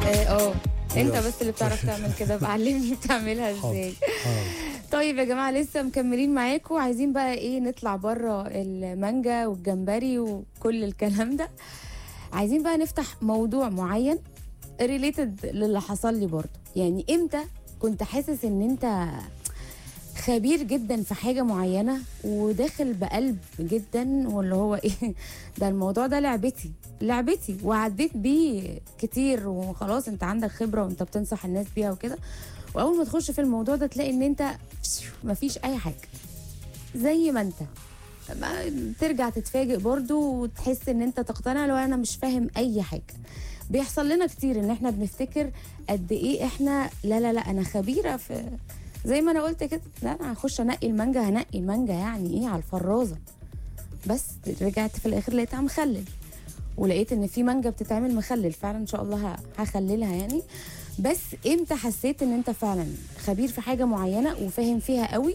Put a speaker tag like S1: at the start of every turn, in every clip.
S1: اه انت
S2: لا.
S1: بس اللي بتعرف تعمل كده بقى علمني بتعملها ازاي
S2: حاضر.
S1: طيب يا جماعه لسه مكملين معاكم عايزين بقى ايه نطلع بره المانجا والجمبري وكل الكلام ده عايزين بقى نفتح موضوع معين ريليتد للي حصل لي برضه يعني امتى كنت حاسس ان انت خبير جدا في حاجه معينه وداخل بقلب جدا واللي هو ايه ده الموضوع ده لعبتي لعبتي وعديت بيه كتير وخلاص انت عندك خبره وانت بتنصح الناس بيها وكده واول ما تخش في الموضوع ده تلاقي ان انت مفيش اي حاجه زي ما انت ما ترجع تتفاجئ برضو وتحس ان انت تقتنع لو انا مش فاهم اي حاجه بيحصل لنا كتير ان احنا بنفتكر قد ايه احنا لا لا لا انا خبيره في زي ما انا قلت كده لا انا هخش انقي المانجا هنقي المانجا يعني ايه على الفرازه بس رجعت في الاخر لقيتها مخلل ولقيت ان في مانجا بتتعمل مخلل فعلا ان شاء الله ه- هخللها يعني بس امتى حسيت ان انت فعلا خبير في حاجه معينه وفاهم فيها قوي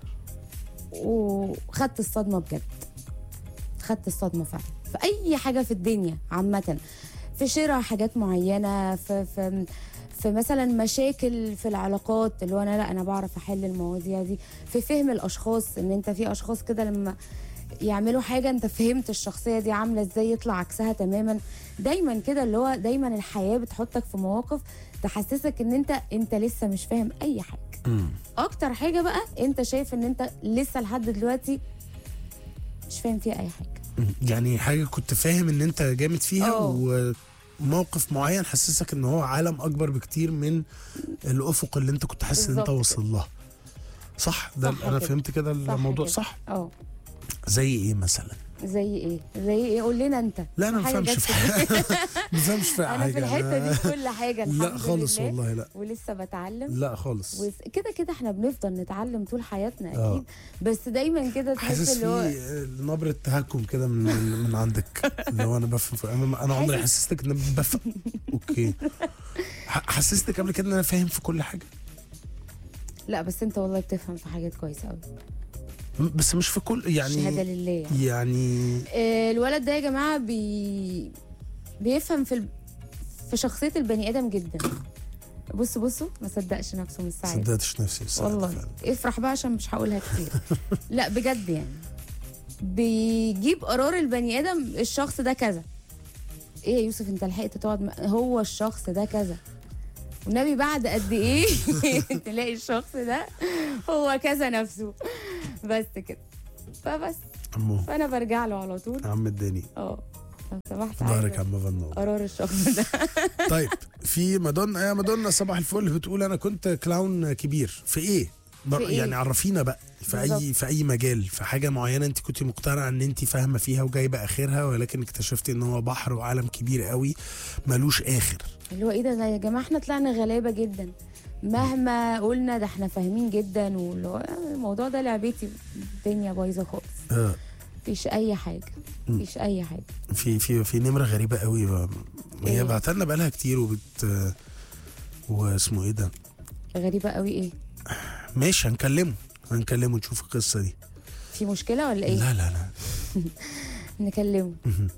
S1: وخدت الصدمه بجد خدت الصدمه فعلا في اي حاجه في الدنيا عامه في شراء حاجات معينه في في في مثلا مشاكل في العلاقات اللي هو انا لا انا بعرف احل المواضيع دي في فهم الاشخاص ان انت في اشخاص كده لما يعملوا حاجه انت فهمت الشخصيه دي عامله ازاي يطلع عكسها تماما دايما كده اللي هو دايما الحياه بتحطك في مواقف تحسسك ان انت انت لسه مش فاهم اي حاجه
S2: مم.
S1: اكتر حاجه بقى انت شايف ان انت لسه لحد دلوقتي مش فاهم فيها اي حاجه
S2: يعني حاجه كنت فاهم ان انت جامد فيها
S1: اه.
S2: وموقف معين حسسك ان هو عالم اكبر بكتير من الافق اللي انت كنت حاسس ان انت
S1: بالظبط.
S2: واصل لها صح ده
S1: صح
S2: انا
S1: كده.
S2: فهمت كده الموضوع
S1: كده.
S2: صح
S1: اه
S2: زي ايه مثلا
S1: زي ايه زي ايه قول لنا انت
S2: لا انا ما
S1: حاجة
S2: بفهمش
S1: جت
S2: في
S1: في
S2: حاجه ما بفهمش في
S1: انا
S2: حاجه
S1: في الحته دي
S2: أنا-
S1: في كل حاجه الحمد
S2: لا خالص
S1: لله.
S2: والله لا
S1: ولسه بتعلم
S2: لا خالص
S1: وس- كده كده احنا بنفضل نتعلم طول حياتنا
S2: اه.
S1: اكيد بس دايما كده تحس
S2: حاسس
S1: اللي هو
S2: في نبرة تهكم كده من من من عندك اللي هو انا بفهم في انا أنا عمري
S1: حاسس-
S2: حسستك ان أنا بفهم اوكي ح- حسستك قبل كده ان انا فاهم في كل حاجه
S1: لا بس انت والله بتفهم في حاجات كويسه قوي
S2: م- بس مش في كل
S1: شهاده
S2: يعني
S1: لله يعني.
S2: يعني
S1: آه، الولد ده يا جماعه بي... بيفهم في ال... في شخصيه البني ادم جدا بصوا بصوا ما صدقش نفسه من السعاده
S2: صدقتش نفسي الصراحة
S1: والله
S2: فعلا.
S1: افرح بقى عشان مش هقولها كتير لا بجد يعني بيجيب قرار البني ادم الشخص ده كذا ايه يا يوسف انت لحقت تقعد م... هو الشخص ده كذا والنبي بعد قد ايه تلاقي الشخص ده هو كذا نفسه بس كده فبس
S2: عمو
S1: فانا برجع له على طول
S2: عم اداني
S1: اه لو سمحت
S2: ظهرك
S1: عايزة
S2: عم فنان
S1: قرار الشخص ده
S2: طيب في مادونا يا مادونا صباح الفل بتقول انا كنت كلاون كبير في ايه؟ بر-
S1: في إيه؟
S2: يعني عرفينا بقى في اي
S1: بالظبط.
S2: في اي مجال في حاجه معينه انت كنت مقتنعه ان انت فاهمه فيها وجايبه اخرها ولكن اكتشفتي ان هو بحر وعالم كبير قوي ملوش اخر
S1: اللي هو ايه ده ده يا جماعه احنا طلعنا غلابه جدا مهما قلنا ده احنا فاهمين جدا واللي هو الموضوع ده لعبتي الدنيا بايظه خالص
S2: آه.
S1: مفيش اي حاجه مفيش اي حاجه
S2: في في في نمره غريبه قوي بقى. هي
S1: إيه؟
S2: بعتها لنا بقالها كتير وبت واسمه ايه ده؟
S1: غريبه قوي ايه
S2: ماشي هنكلمه هنكلمه نشوف القصه دي
S1: في مشكله ولا ايه
S2: لا لا لا
S1: نكلمه
S2: مهم.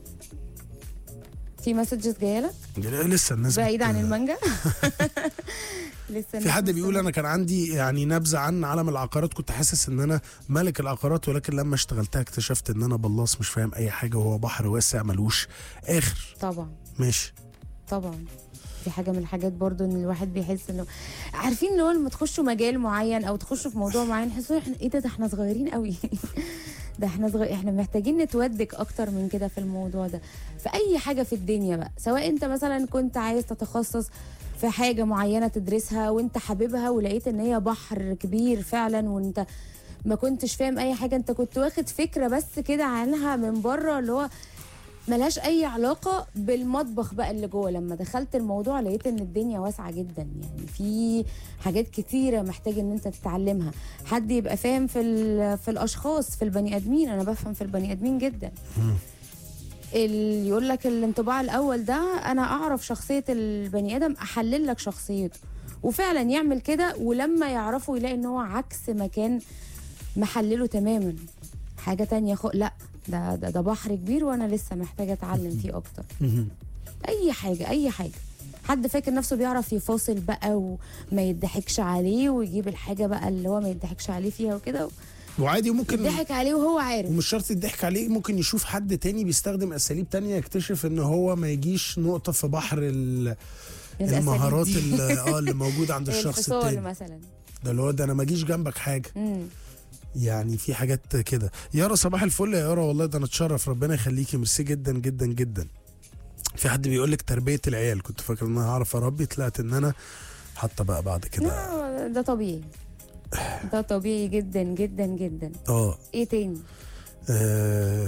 S1: في مسجز جايه لك
S2: لسه الناس
S1: بعيد
S2: بت-
S1: عن المانجا لسه
S2: في
S1: الناس
S2: حد بيقول
S1: مستنية.
S2: انا كان عندي يعني نبذه عن عالم العقارات كنت حاسس ان انا ملك العقارات ولكن لما اشتغلتها اكتشفت ان انا بلاص مش فاهم اي حاجه وهو بحر واسع ملوش اخر
S1: طبعا
S2: ماشي
S1: طبعا دي حاجه من الحاجات برضو ان الواحد بيحس انه عارفين اللي هو لما تخشوا مجال معين او تخشوا في موضوع معين تحسوا احنا ايه ده ده احنا صغيرين قوي ده احنا صغير احنا محتاجين نتودك اكتر من كده في الموضوع ده في اي حاجه في الدنيا بقى سواء انت مثلا كنت عايز تتخصص في حاجه معينه تدرسها وانت حاببها ولقيت ان هي بحر كبير فعلا وانت ما كنتش فاهم اي حاجه انت كنت واخد فكره بس كده عنها من بره اللي هو ملهاش اي علاقه بالمطبخ بقى اللي جوه لما دخلت الموضوع لقيت ان الدنيا واسعه جدا يعني في حاجات كتيره محتاج ان انت تتعلمها حد يبقى فاهم في ال- في الاشخاص في البني ادمين انا بفهم في البني ادمين جدا اللي يقول لك الانطباع الاول ده انا اعرف شخصيه البني ادم احلل لك شخصيته وفعلا يعمل كده ولما يعرفوا يلاقي ان هو عكس ما كان محلله تماما حاجه تانية خو... لا ده ده ده بحر كبير وانا لسه محتاجه اتعلم فيه اكتر
S2: مهم.
S1: اي حاجه اي حاجه حد فاكر نفسه بيعرف يفاصل بقى وما يضحكش عليه ويجيب الحاجه بقى اللي هو ما يضحكش عليه فيها وكده
S2: وعادي ممكن
S1: يضحك عليه وهو عارف
S2: ومش شرط يضحك عليه ممكن يشوف حد تاني بيستخدم اساليب تانية يكتشف ان هو ما يجيش نقطه في بحر ال-
S1: الأساليب
S2: المهارات
S1: دي.
S2: اللي اه اللي موجوده عند الشخص
S1: الفصال
S2: التاني
S1: مثلا
S2: ده اللي هو ده انا ما اجيش جنبك حاجه
S1: مم.
S2: يعني في حاجات كده يارا صباح الفل يا يارا والله ده انا اتشرف ربنا يخليكي ميرسي جدا جدا جدا في حد بيقول لك تربيه العيال كنت فاكر ان انا هعرف اربي طلعت ان انا حتى بقى بعد كده
S1: لا، ده طبيعي ده طبيعي جدا جدا جدا
S2: اه
S1: ايه تاني
S2: آه،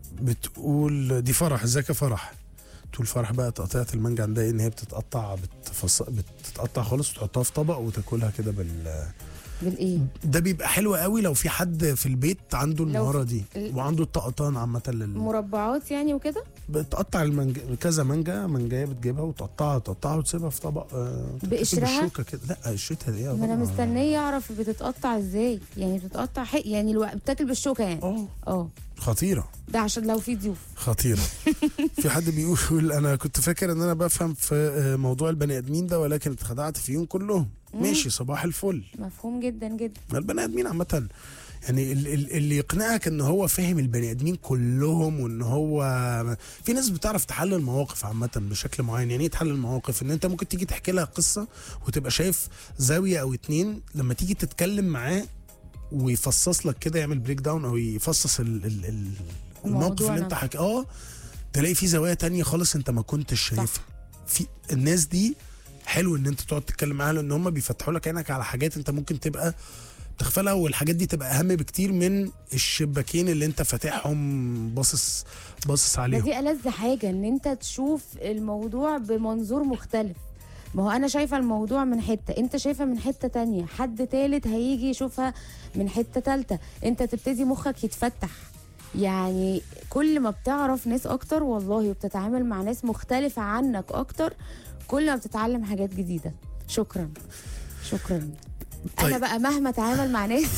S2: بتقول دي فرح ازيك يا فرح تقول فرح بقى تقطيعة المانجا عندها إيه؟ ان هي بتتقطع بتفص... بتتقطع خالص وتحطها في طبق وتاكلها كده بال
S1: بالايه
S2: ده بيبقى حلو قوي لو في حد في البيت عنده المهاره دي
S1: ال-
S2: وعنده الطقطان عامه لل...
S1: مربعات يعني وكده
S2: بتقطع المانجا كذا مانجا مانجايه بتجيبها وتقطعها تقطعها وتسيبها في طبق آه، تاكل
S1: بقشرها؟
S2: بالشوكه كده لا قشرتها دي
S1: ما انا مستنيه اعرف بتتقطع ازاي يعني بتتقطع حق يعني الوقت بتاكل بالشوكه يعني
S2: اه
S1: اه
S2: خطيره
S1: ده عشان لو في ضيوف
S2: خطيرة في حد بيقول أنا كنت فاكر إن أنا بفهم في آه، موضوع البني آدمين ده ولكن اتخدعت فيهم كلهم ماشي صباح الفل
S1: مفهوم جدا جدا
S2: ما البني آدمين عامة يعني ال- ال- اللي يقنعك ان هو فاهم البني ادمين كلهم وان هو في ناس بتعرف تحلل مواقف عامه بشكل معين يعني ايه تحلل مواقف ان انت ممكن تيجي تحكي لها قصه وتبقى شايف زاويه او اتنين لما تيجي تتكلم معاه ويفصص لك كده يعمل بريك داون او يفصص ال ال ال الموقف
S1: الموضوع
S2: اللي انت
S1: نفسه.
S2: حكي اه تلاقي في زوايا تانية خالص انت ما كنتش شايفها في الناس دي حلو ان انت تقعد تتكلم معاها لان هم بيفتحوا لك عينك على حاجات انت ممكن تبقى تغفلها والحاجات دي تبقى اهم بكتير من الشباكين اللي انت فاتحهم باصص باصص
S1: ده
S2: عليهم
S1: دي ألذ حاجة ان انت تشوف الموضوع بمنظور مختلف ما هو انا شايفة الموضوع من حتة انت شايفة من حتة تانية حد تالت هيجي يشوفها من حتة تالتة انت تبتدي مخك يتفتح يعني كل ما بتعرف ناس اكتر والله وبتتعامل مع ناس مختلفة عنك اكتر كل ما بتتعلم حاجات جديدة شكرا شكرا انا
S2: طيب.
S1: بقى مهما اتعامل مع ناس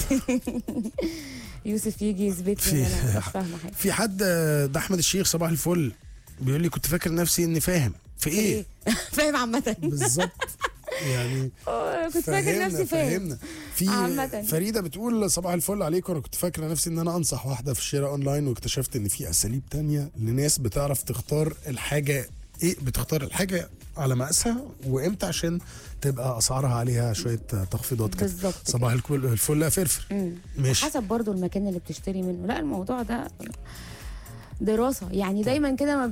S1: يوسف يجي يثبت لي
S2: في-
S1: إن انا مش فاهمه حاجه
S2: في حد آه، ده احمد الشيخ صباح الفل بيقول لي كنت فاكر نفسي اني فاهم في ايه
S1: فاهم عامه
S2: بالظبط يعني
S1: آه، كنت فاكر
S2: فهمنا-
S1: نفسي فاهم
S2: فهمنا في
S1: عامة.
S2: فريده بتقول صباح الفل عليكم انا كنت فاكره نفسي ان انا انصح واحده في الشراء اونلاين واكتشفت ان في اساليب تانية لناس بتعرف تختار الحاجه ايه بتختار الحاجه على مقاسها وامتى عشان تبقى اسعارها عليها شويه تخفيضات كده
S1: بالظبط
S2: صباح الكل- الفل يا فرفر
S1: مم.
S2: ماشي
S1: حسب برضو المكان اللي بتشتري منه لا الموضوع ده دراسه يعني دايما كده ما